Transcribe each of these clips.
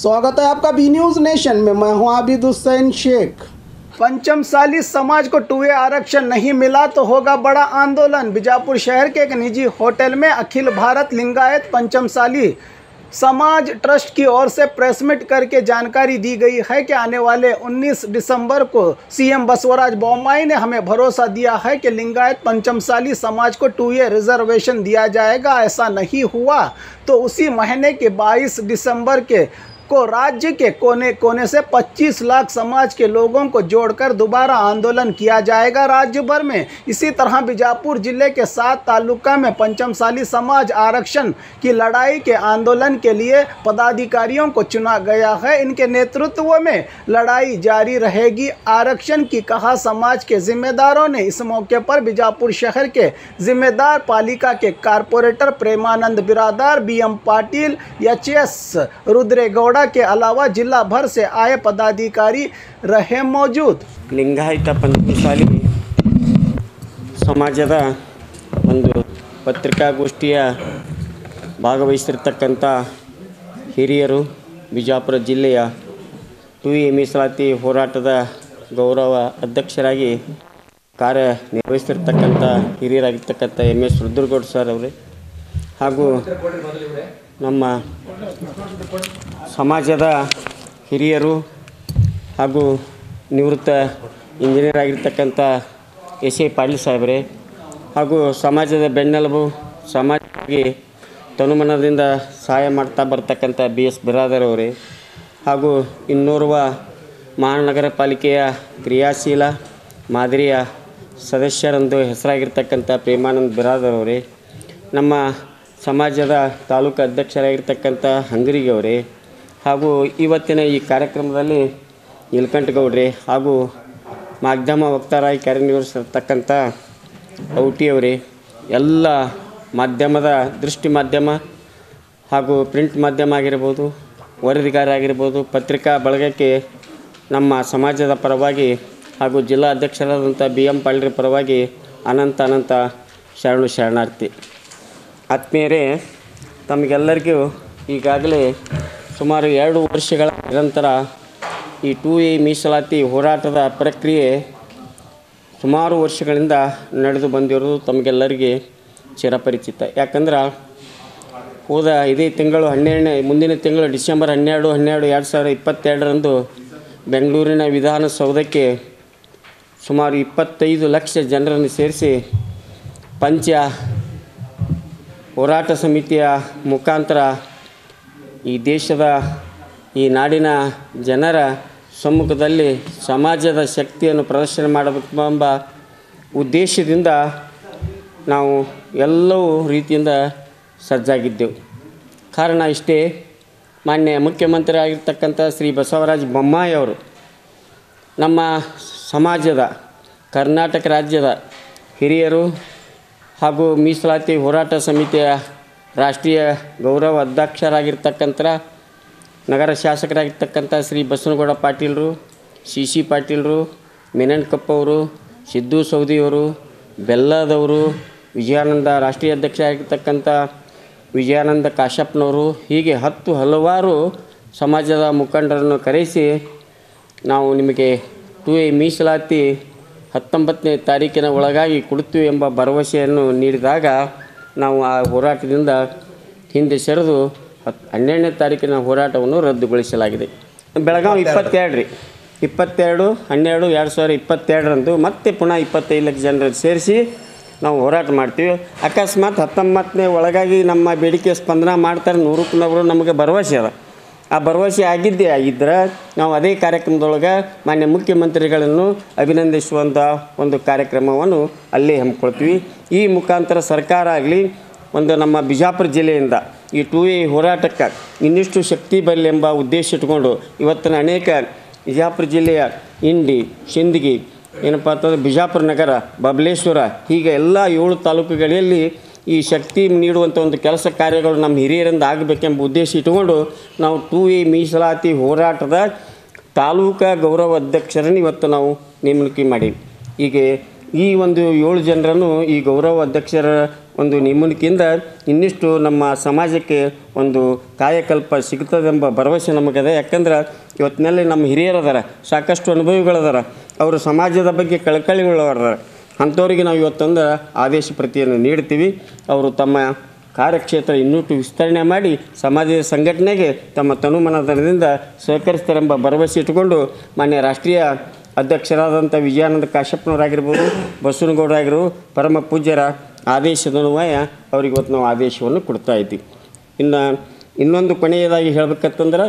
स्वागत है आपका बी न्यूज़ नेशन में मैं हूं आबिद हुसैन शेख पंचमसाली समाज को टू आरक्षण नहीं मिला तो होगा बड़ा आंदोलन बीजापुर शहर के एक निजी होटल में अखिल भारत लिंगायत पंचमसाली समाज ट्रस्ट की ओर से प्रेस मीट करके जानकारी दी गई है कि आने वाले 19 दिसंबर को सीएम बसवराज बोम्मई ने हमें भरोसा दिया है कि लिंगायत पंचमसाली समाज को टू ए रिजर्वेशन दिया जाएगा ऐसा नहीं हुआ तो उसी महीने के 22 दिसंबर के को राज्य के कोने कोने से 25 लाख समाज के लोगों को जोड़कर दोबारा आंदोलन किया जाएगा राज्य भर में इसी तरह बीजापुर जिले के सात तालुका में पंचमसाली समाज आरक्षण की लड़ाई के आंदोलन के लिए पदाधिकारियों को चुना गया है इनके नेतृत्व में लड़ाई जारी रहेगी आरक्षण की कहा समाज के जिम्मेदारों ने इस मौके पर बीजापुर शहर के जिम्मेदार पालिका के corporator Premanand Biradar B M Patil H S Rudregowda के अलावा जिला भर से आए पदाधिकारी रहे मौजूद ಲಿಂಗಾಯತ ಪಂಚಮಸಾಲಿ ಸಮಾಜದ ಒಂದು ಪತ್ರಿಕಾಗೋಷ್ಠಿಯ ಭಾಗವಹಿಸಿರ್ತಕ್ಕಂಥ ಹಿರಿಯರು ಬಿಜಾಪುರ ಜಿಲ್ಲೆಯ ಟು ಎ ಮೀಸಲಾತಿ ಹೋರಾಟದ ಗೌರವ ಅಧ್ಯಕ್ಷರಾಗಿ ಕಾರ್ಯನಿರ್ವಹಿಸ್ತಿರ್ತಕ್ಕಂಥ ಹಿರಿಯರಾಗಿರ್ತಕ್ಕಂಥ ಎಮ್ ಎಸ್ ರುದ್ರಗೌಡ ಸರ್ ಅವರೇ ಹಾಗೂ ನಮ್ಮ ಸಮಾಜದ ಹಿರಿಯರು ಹಾಗೂ ನಿವೃತ್ತ ಇಂಜಿನಿಯರ್ ಆಗಿರ್ತಕ್ಕಂಥ ಎಸ್ ಎ ಪಾಟೀಲ್ ಸಾಹೇಬ್ರೆ ಹಾಗೂ ಸಮಾಜದ ಬೆನ್ನೆಲುಬು ಸಮಾಜಕ್ಕೆ ತನುಮನದಿಂದ ಸಹಾಯ ಮಾಡ್ತಾ ಬರ್ತಕ್ಕಂಥ ಬಿ ಎಸ್ ಬಿರಾದರ್ ಅವರೇ ಹಾಗೂ ಇನ್ನೋರ್ವ ಮಹಾನಗರ ಪಾಲಿಕೆಯ ಕ್ರಿಯಾಶೀಲ ಮಾದರಿಯ ಸದಸ್ಯರೆಂದು ಹೆಸರಾಗಿರ್ತಕ್ಕಂಥ ಪ್ರೇಮಾನಂದ್ ಬಿರಾದರ್ ಅವರೇ ನಮ್ಮ ಸಮಾಜದ ತಾಲೂಕು ಅಧ್ಯಕ್ಷರಾಗಿರ್ತಕ್ಕಂಥ ಹಂಗರಿಗೆ ಅವರೇ ಹಾಗೂ ಇವತ್ತಿನ ಈ ಕಾರ್ಯಕ್ರಮದಲ್ಲಿ ನೀಲಕಂಠಗೌಡ್ರೆ ಹಾಗೂ ಮಾಧ್ಯಮ ವಕ್ತಾರಾಗಿ ಕಾರ್ಯನಿರ್ವಹಿಸಿರ್ತಕ್ಕಂಥ ಔಟಿ ಅವರೇ ಎಲ್ಲ ಮಾಧ್ಯಮದ ದೃಷ್ಟಿ ಮಾಧ್ಯಮ ಹಾಗೂ ಪ್ರಿಂಟ್ ಮಾಧ್ಯಮ ಆಗಿರ್ಬೋದು ವರದಿಗಾರ ಆಗಿರ್ಬೋದು ಪತ್ರಿಕಾ ಬಳಗಕ್ಕೆ ನಮ್ಮ ಸಮಾಜದ ಪರವಾಗಿ ಹಾಗೂ ಜಿಲ್ಲಾ ಅಧ್ಯಕ್ಷರಾದಂಥ ಬಿ ಎಂ ಪಾಳ್ಯರ ಪರವಾಗಿ ಅನಂತ ಅನಂತ ಶರಣು ಶರಣಾರ್ಥಿ ಆತ್ಮೀಯರೇ ತಮಗೆಲ್ಲರಿಗೂ ಈಗಾಗಲೇ ಸುಮಾರು ಎರಡು ವರ್ಷಗಳ ನಿರಂತರ ಈ ಟೂ ಎ ಮೀಸಲಾತಿ ಹೋರಾಟದ ಪ್ರಕ್ರಿಯೆ ಸುಮಾರು ವರ್ಷಗಳಿಂದ ನಡೆದು ಬಂದಿರೋದು ತಮಗೆಲ್ಲರಿಗೆ ಚಿರಪರಿಚಿತ ಯಾಕಂದ್ರೆ ಹೋದ ಇದೇ ತಿಂಗಳು ಹನ್ನೆರಡನೇ ಮುಂದಿನ ತಿಂಗಳು ಡಿಸೆಂಬರ್ ಹನ್ನೆರಡು ಹನ್ನೆರಡು ಎರಡು ಸಾವಿರದ ಇಪ್ಪತ್ತೆರಡರಂದು ಬೆಂಗಳೂರಿನ ವಿಧಾನಸೌಧಕ್ಕೆ ಸುಮಾರು ಇಪ್ಪತ್ತೈದು ಲಕ್ಷ ಜನರನ್ನು ಸೇರಿಸಿ ಪಂಚ ಹೋರಾಟ ಸಮಿತಿಯ ಮುಖಾಂತರ ಈ ದೇಶದ ಈ ನಾಡಿನ ಜನರ ಸಮ್ಮುಖದಲ್ಲಿ ಸಮಾಜದ ಶಕ್ತಿಯನ್ನು ಪ್ರದರ್ಶನ ಮಾಡಬೇಕೆಂಬ ಉದ್ದೇಶದಿಂದ ನಾವು ಎಲ್ಲವೂ ರೀತಿಯಿಂದ ಸಜ್ಜಾಗಿದ್ದೆವು ಕಾರಣ ಇಷ್ಟೇ ಮಾನ್ಯ ಮುಖ್ಯಮಂತ್ರಿ ಆಗಿರ್ತಕ್ಕಂಥ ಶ್ರೀ ಬಸವರಾಜ ಬೊಮ್ಮಾಯಿ ಅವರು ನಮ್ಮ ಸಮಾಜದ ಕರ್ನಾಟಕ ರಾಜ್ಯದ ಹಿರಿಯರು ಹಾಗೂ ಮೀಸಲಾತಿ ಹೋರಾಟ ಸಮಿತಿಯ ರಾಷ್ಟ್ರೀಯ ಗೌರವ ಅಧ್ಯಕ್ಷರಾಗಿರ್ತಕ್ಕಂಥ ನಗರ ಶಾಸಕರಾಗಿರ್ತಕ್ಕಂಥ ಶ್ರೀ ಬಸವನಗೌಡ ಪಾಟೀಲರು ಸಿ ಸಿ ಪಾಟೀಲರು ಮಿನನ್ಕಪ್ಪ ಅವರು ಸಿದ್ದು ಸೌದಿಯವರು ಬೆಲ್ಲದವರು ವಿಜಯಾನಂದ ರಾಷ್ಟ್ರೀಯ ಅಧ್ಯಕ್ಷ ಆಗಿರ್ತಕ್ಕಂಥ ವಿಜಯಾನಂದ ಕಾಶ್ಯಪ್ನವರು ಹೀಗೆ ಹತ್ತು ಹಲವಾರು ಸಮಾಜದ ಮುಖಂಡರನ್ನು ಕರೆಸಿ ನಾವು ನಿಮಗೆ ಟು ಎ ಮೀಸಲಾತಿ ಹತ್ತೊಂಬತ್ತನೇ ತಾರೀಕಿನ ಒಳಗಾಗಿ ಕೊಡುತ್ತೀವಿ ಎಂಬ ಭರವಸೆಯನ್ನು ನೀಡಿದಾಗ ನಾವು ಆ ಹೋರಾಟದಿಂದ ಹಿಂದೆ ಸರಿದು ಹತ್ತು ಹನ್ನೆರಡನೇ ತಾರೀಕಿನ ಹೋರಾಟವನ್ನು ರದ್ದುಗೊಳಿಸಲಾಗಿದೆ ಬೆಳಗಾವಿ ಇಪ್ಪತ್ತೆರಡು ರೀ ಇಪ್ಪತ್ತೆರಡು ಹನ್ನೆರಡು ಎರಡು ಸಾವಿರ ಇಪ್ಪತ್ತೆರಡರಂದು ಮತ್ತೆ ಪುನಃ ಇಪ್ಪತ್ತೈದು ಲಕ್ಷ ಜನರನ್ನು ಸೇರಿಸಿ ನಾವು ಹೋರಾಟ ಮಾಡ್ತೀವಿ ಅಕಸ್ಮಾತ್ ಹತ್ತೊಂಬತ್ತನೇ ಒಳಗಾಗಿ ನಮ್ಮ ಬೇಡಿಕೆ ಸ್ಪಂದನ ಮಾಡ್ತಾರೆ ನೂರಕ್ಕೆ ನೂರು ನಮಗೆ ಭರವಸೆ ಅದ ಆ ಭರವಸೆ ಆಗಿದ್ದೇ ಆಗಿದ್ರೆ ನಾವು ಅದೇ ಕಾರ್ಯಕ್ರಮದೊಳಗೆ ಮಾನ್ಯ ಮುಖ್ಯಮಂತ್ರಿಗಳನ್ನು ಅಭಿನಂದಿಸುವಂಥ ಒಂದು ಕಾರ್ಯಕ್ರಮವನ್ನು ಅಲ್ಲೇ ಹಮ್ಮಿಕೊಳ್ತೀವಿ ಈ ಮುಖಾಂತರ ಸರ್ಕಾರ ಆಗಲಿ ಒಂದು ನಮ್ಮ ಬಿಜಾಪುರ ಜಿಲ್ಲೆಯಿಂದ ಈ ಟೂ ಎ ಹೋರಾಟಕ್ಕೆ ಇನ್ನಿಷ್ಟು ಶಕ್ತಿ ಬರಲಿ ಎಂಬ ಉದ್ದೇಶ ಇಟ್ಕೊಂಡು ಇವತ್ತಿನ ಅನೇಕ ಬಿಜಾಪುರ ಜಿಲ್ಲೆಯ ಇಂಡಿ ಸಿಂದಗಿ ಏನಪ್ಪ ಅಂತಂದ್ರೆ ಬಿಜಾಪುರ ನಗರ ಬಬಲೇಶ್ವರ ಹೀಗೆ ಎಲ್ಲ ಏಳು ತಾಲೂಕುಗಳಲ್ಲಿ ಈ ಶಕ್ತಿ ನೀಡುವಂಥ ಒಂದು ಕೆಲಸ ಕಾರ್ಯಗಳು ನಮ್ಮ ಹಿರಿಯರಿಂದ ಆಗಬೇಕೆಂಬ ಉದ್ದೇಶ ಇಟ್ಟುಕೊಂಡು ನಾವು ಟೂ ಎ ಮೀಸಲಾತಿ ಹೋರಾಟದ ತಾಲೂಕಾ ಗೌರವ ಅಧ್ಯಕ್ಷರನ್ನು ಇವತ್ತು ನಾವು ನೇಮಕ ಮಾಡೀವಿ ಹೀಗೆ ಈ ಒಂದು ಏಳು ಜನರನ್ನು ಈ ಗೌರವ ಅಧ್ಯಕ್ಷರ ಒಂದು ನೇಮಣಿಕೆಯಿಂದ ಇನ್ನಿಷ್ಟು ನಮ್ಮ ಸಮಾಜಕ್ಕೆ ಒಂದು ಕಾಯಕಲ್ಪ ಸಿಗ್ತದೆಂಬ ಭರವಸೆ ನಮಗಿದೆ ಯಾಕಂದ್ರೆ ಇವತ್ತಿನಲ್ಲಿ ನಮ್ಮ ಹಿರಿಯರದಾರ ಸಾಕಷ್ಟು ಅನುಭವಿಗಳದಾರ ಅವರು ಸಮಾಜದ ಬಗ್ಗೆ ಕಳಕಳಿಗಳದಾರ ಅಂಥವ್ರಿಗೆ ನಾವು ಇವತ್ತೊಂದು ಆದೇಶ ಪ್ರತಿಯನ್ನು ನೀಡ್ತೀವಿ ಅವರು ತಮ್ಮ ಕಾರ್ಯಕ್ಷೇತ್ರ ಇನ್ನೂಟು ವಿಸ್ತರಣೆ ಮಾಡಿ ಸಮಾಜದ ಸಂಘಟನೆಗೆ ತಮ್ಮ ತನುಮನದಿಂದ ಸಹಕರಿಸ್ತಾರೆಂಬ ಭರವಸೆ ಇಟ್ಟುಕೊಂಡು ಮಾನ್ಯ ರಾಷ್ಟ್ರೀಯ ಅಧ್ಯಕ್ಷರಾದಂಥ ವಿಜಯಾನಂದ ಕಾಶ್ಯಪ್ನವರಾಗಿರ್ಬೋದು ಬಸವನಗೌಡರಾಗಿರ್ಬೋದು ಪರಮ ಪೂಜ್ಯರ ಆದೇಶದನ್ವಯ ಅವ್ರಿಗೆ ಇವತ್ತು ನಾವು ಆದೇಶವನ್ನು ಕೊಡ್ತಾ ಇದ್ದೀವಿ ಇನ್ನು ಇನ್ನೊಂದು ಕೊನೆಯದಾಗಿ ಹೇಳ್ಬೇಕಂತಂದ್ರೆ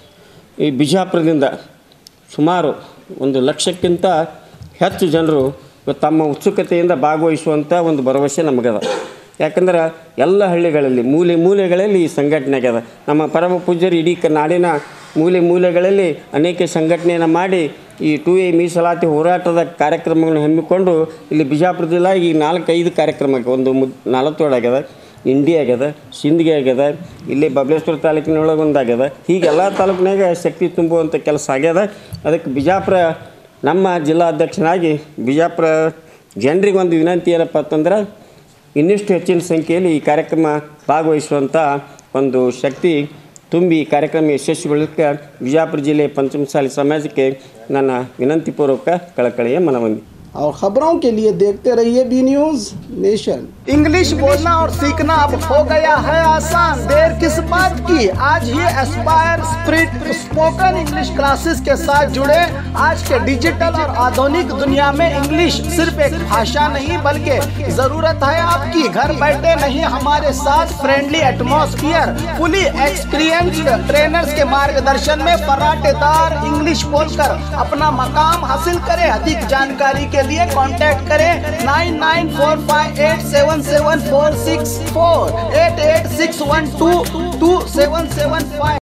ಈ ಬಿಜಾಪುರದಿಂದ ಸುಮಾರು ಒಂದು ಲಕ್ಷಕ್ಕಿಂತ ಹೆಚ್ಚು ಜನರು ಇವತ್ತು ತಮ್ಮ ಉತ್ಸುಕತೆಯಿಂದ ಭಾಗವಹಿಸುವಂಥ ಒಂದು ಭರವಸೆ ನಮಗದ ಯಾಕಂದ್ರೆ ಎಲ್ಲ ಹಳ್ಳಿಗಳಲ್ಲಿ ಮೂಲೆ ಮೂಲೆಗಳಲ್ಲಿ ಈ ಸಂಘಟನೆ ಆಗ್ಯದ ನಮ್ಮ ಪರಮ ಪೂಜ್ಯರು ಇಡೀ ಕ- ನಾಡಿನ ಮೂಲೆ ಮೂಲೆಗಳಲ್ಲಿ ಅನೇಕ ಸಂಘಟನೆಯನ್ನು ಮಾಡಿ ಈ ಟು ಎ ಮೀಸಲಾತಿ ಹೋರಾಟದ ಕಾರ್ಯಕ್ರಮಗಳನ್ನು ಹಮ್ಮಿಕೊಂಡು ಇಲ್ಲಿ ಬಿಜಾಪುರ ಜಿಲ್ಲಾ ಈ ನಾಲ್ಕೈದು ಕಾರ್ಯಕ್ರಮಕ್ಕೆ ಒಂದು ಮುದ್ ನಾಲ್ಕು ಆಗ್ಯದ ಇಂಡಿ ಆಗ್ಯದ ಸಿಂದಗಿ ಆಗ್ಯದ ಇಲ್ಲಿ ಬಬಲೇಶ್ವರ ತಾಲೂಕಿನೊಳಗೆ ಒಂದು ಆಗ್ಯದ ಹೀಗೆ ಎಲ್ಲ ತಾಲೂಕಿನಾಗ ಶಕ್ತಿ ತುಂಬುವಂಥ ಕೆಲಸ ಆಗ್ಯದ ಅದಕ್ಕೆ ಬಿಜಾಪುರ ನಮ್ಮ ಜಿಲ್ಲಾಧ್ಯಕ್ಷನಾಗಿ ಬಿಜಾಪುರ ಜನರಿಗೆ ಒಂದು ವಿನಂತಿ ಏನಪ್ಪ ಅಂತಂದ್ರೆ ಇನ್ನಿಷ್ಟು ಹೆಚ್ಚಿನ ಸಂಖ್ಯೆಯಲ್ಲಿ ಈ ಕಾರ್ಯಕ್ರಮ ಭಾಗವಹಿಸುವಂಥ ಒಂದು ಶಕ್ತಿ ತುಂಬಿ ಈ ಕಾರ್ಯಕ್ರಮ ಯಶಸ್ವಿಗೊಳಿಸಕ್ಕೆ ಬಿಜಾಪುರ ಜಿಲ್ಲೆ ಪಂಚಮಸಾಲಿ ಸಮಾಜಕ್ಕೆ ನನ್ನ ವಿನಂತಿಪೂರ್ವಕ ಕಳಕಳಿಯ ಮನವಂದಿ और खबरों के लिए देखते रहिए बी न्यूज नेशन इंग्लिश बोलना और सीखना अब हो गया है आसान देर किस बात की आज ही aspire spirit spoken English classes के साथ जुड़े आज के डिजिटल और आधुनिक दुनिया में इंग्लिश सिर्फ एक भाषा नहीं बल्कि जरूरत है आपकी घर बैठे नहीं हमारे साथ friendly atmosphere fully experienced trainers के मार्गदर्शन में पराटेदार इंग्लिश बोलकर अपना मकाम हासिल करें अधिक जानकारी के लिए कांटेक्ट करें nine nine four five eight seven seven four six four eight eight six one two two seven seven five